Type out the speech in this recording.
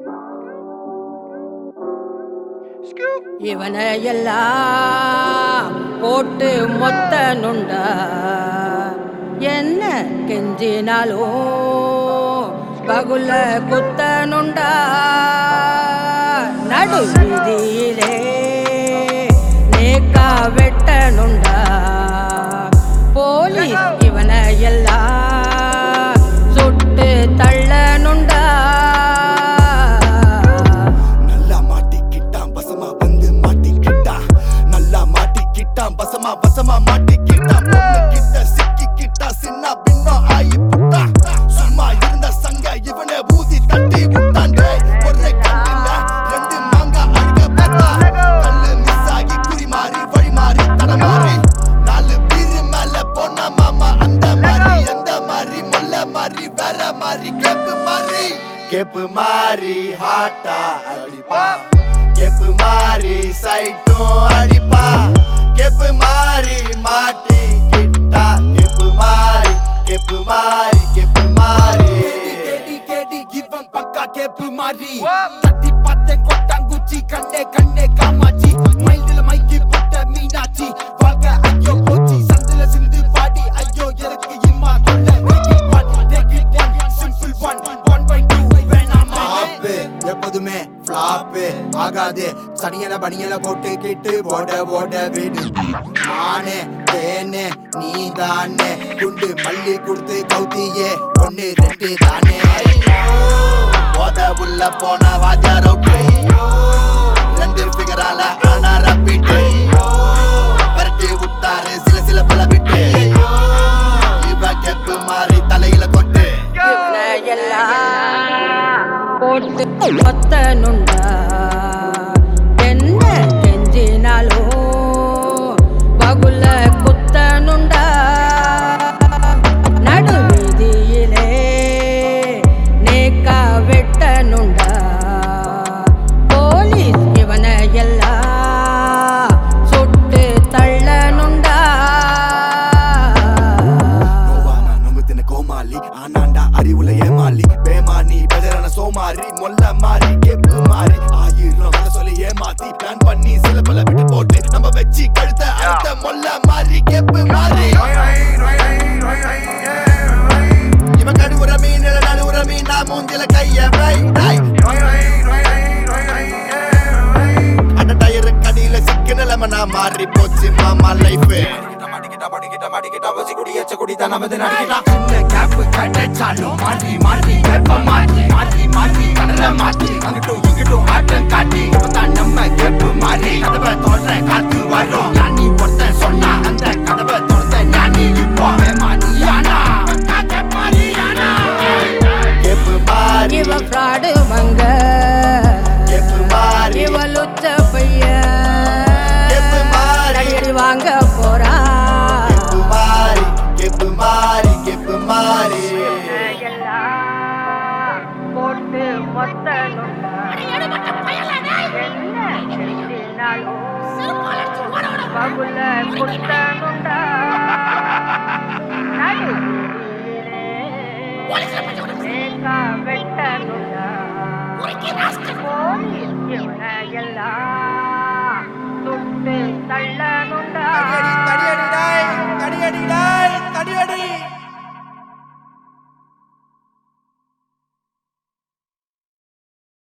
இவனை எல்லாம் போட்டு மொத்த நுண்டா என்ன கெஞ்சினாலும் பகுல குத்த நுண்டா நடு வீதியிலே நேக்கா வெட்ட நுண்டா போலீஸ் இவனை எல்லாம் சுட்டு தள்ளனுண்டா நல்லா மாட்டிக்கிட்டான் பசமா வந்து மாட்டிக்கிட்டான் நல்லா மாட்டிக்கிட்டான் பசமா பசமா மாட்டிக்கிட்டான் பொண்ணு கிட்ட சிக்கிக்கிட்டா சின்ன பின்னம் ஆயி புட்டான் சும்மா இருந்த சங்க இவனை ஊதி தட்டி விட்டான் டேய். ஒரு கண்ணுல ரெண்டு மாங்கா அழுக பார்த்தா கல்லு மிஸ் ஆகி குறி மாறி வழி மாறி தட மாறி நாலு பீரு மேல போன மாமா அந்த மாதிரி எந்த மாதிரி முல்ல மாதிரி வேற மாதிரி கேப்பு மாதிரி கேப்பு மாதிரி ஹாட்டா அடிப்பா கேப்பு மாதிரி சைட்டும் அடிப்பா கேப்பு மாதிரி மாட்டி கிட்டா கேப்பு மாதிரி கேப்பு மாதிரி கேப்பு மாதிரி கேடி கேடி இவன் பக்கா கேப்பு மாறி தட்டி பார்த்தேன் கொட்டாங்குச்சி கண்ணே கண்ணே காமாச்சி மைண்டில மைக்கி போட்ட மீனாச்சி வாழ்க்கை ஐயோ போச்சி சந்தில சிந்து பாடி ஐயோ எனக்கு இம்மா கொள்ள take it one simple one one by two வேணாமா ஆப்பு எப்போதுமே ஃப்ளாப்பு ஆகாது சனியன பனியன போட்டு கிட்டு ஓட ஓட வீடு நானே தேனே நீ தானே குண்டு மல்லி கொடுத்து கௌத்தியே ஒன்னு ரெண்டு தானே போத உள்ள போன வாத்தியாரோ ரெண்டு ஃபிகரால ஆனா ரப்பிட்டு விரட்டி விட்டாரு சில சில பல விட்டு இவ கெப்பு மாறி தலையில கொட்டு இவனை எல்லாம் போட்டு மொத்த நுண்டா என்ன கெஞ்சினாலும் பகுல குத்த நுண்டா நடு வீதியிலே நேக்கா வெட்ட நுண்டா போலீஸ் இவனை எல்லாம் சுட்டு தள்ள நுண்டா நோவானா நொங்குத்தின கோமாளி ஆனாண்டா அறிவுல ஏமாளி பேமானி பெதரான சோமாரி மொல்ல மாறி கேப்பு மாறி ஆயிரம் கதை சொல்லி ஏமாத்தி பிளான் பண்ணி சில பல விட்டு போட்டு நம்ம வச்சு கழுத்த அழுத்த மொல்ல மாறி கேப்பு மாறி இவன் கடுவுற மீன் நடுவுற மீன் நான் மூஞ்சில கைய வை டை. அட டயரு கடியில சிக்கு நிலைமை நான் மாறி போச்சு மாமா லைஃப் மாட்டிக்கிட்டா மாட்டிக்கிட்டா மாட்டிக்கிட்டா வச்சு குடி எச்ச குடி தான் நமது நடிக்கிட்டா சின்ன கேப் கிடைச்சாலும் மாற்றி மாற்றி கேப்ப மாற்றி மாற்றி மாற்றி கடலை மாற்றி அங்கிட்டும் இங்கிட்டும் ஆட்டம் காட்டி இப்பதான் நம்ம கேப்பு மாறி கதவை தொடர காத்து வரும் ஞானி ஒருத்தன் சொன்னா அந்த கதவை தொடர்ந்த ஞானி இப்போ மானியானா மாறியானா கேப்பு மாறி இவ ஃப்ராடு மங்க கேப்பு மாறி இவ லுச்ச பையன் கேப்பு மாறி அடியடி வாங்க போறா கெப்பு மாறி கெப்பு மாறி கெப்பு மாறி போட்டு மொத்த பகுல குத்தனுண்டா வெட்டனுண்டா போலீஸ் இவனை எல்லாம்